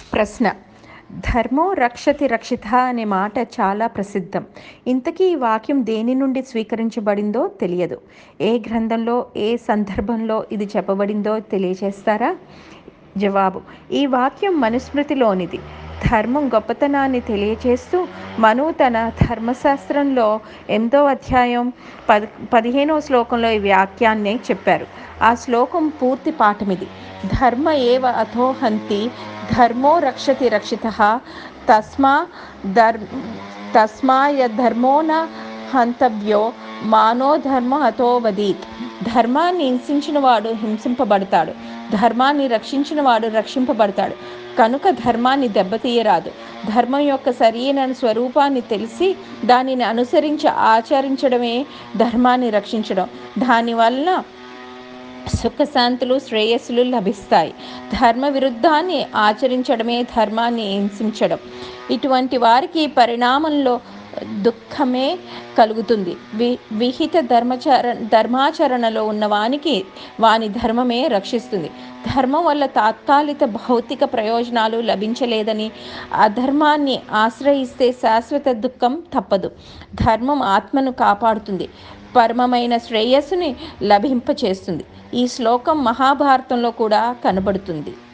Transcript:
ప్రశ్న ధర్మో రక్షతి రక్షిత అనే మాట చాలా ప్రసిద్ధం ఇంతకీ ఈ వాక్యం దేని నుండి స్వీకరించబడిందో తెలియదు ఏ గ్రంథంలో ఏ సందర్భంలో ఇది చెప్పబడిందో తెలియజేస్తారా జవాబు ఈ వాక్యం మనుస్మృతిలోనిది ధర్మం గొప్పతనాన్ని తెలియచేస్తూ మను తన ధర్మశాస్త్రంలో ఎనిమిదో అధ్యాయం పద పదిహేనవ శ్లోకంలో ఈ వాక్యాన్ని చెప్పారు ఆ శ్లోకం పూర్తి పాఠమిది ధర్మ ఏవ అథోహంతి ధర్మో రక్షతి రక్షిత తస్మా ధర్ తస్మాయ ధర్మో న హంతవ్యో మానో ధర్మ హతోవదీత్ ధర్మాన్ని హింసించిన వాడు హింసింపబడతాడు ధర్మాన్ని రక్షించిన వాడు రక్షింపబడతాడు కనుక ధర్మాన్ని దెబ్బతీయరాదు ధర్మం యొక్క సరియైన స్వరూపాన్ని తెలిసి దానిని అనుసరించి ఆచరించడమే ధర్మాన్ని రక్షించడం దానివల్ల సుఖశాంతులు శ్రేయస్సులు లభిస్తాయి ధర్మ విరుద్ధాన్ని ఆచరించడమే ధర్మాన్ని హింసించడం ఇటువంటి వారికి పరిణామంలో దుఃఖమే కలుగుతుంది వి విహిత ధర్మచర ధర్మాచరణలో ఉన్న వానికి వాని ధర్మమే రక్షిస్తుంది ధర్మం వల్ల తాత్కాలిక భౌతిక ప్రయోజనాలు లభించలేదని అధర్మాన్ని ఆశ్రయిస్తే శాశ్వత దుఃఖం తప్పదు ధర్మం ఆత్మను కాపాడుతుంది పరమమైన శ్రేయస్సుని లభింపచేస్తుంది ఈ శ్లోకం మహాభారతంలో కూడా కనబడుతుంది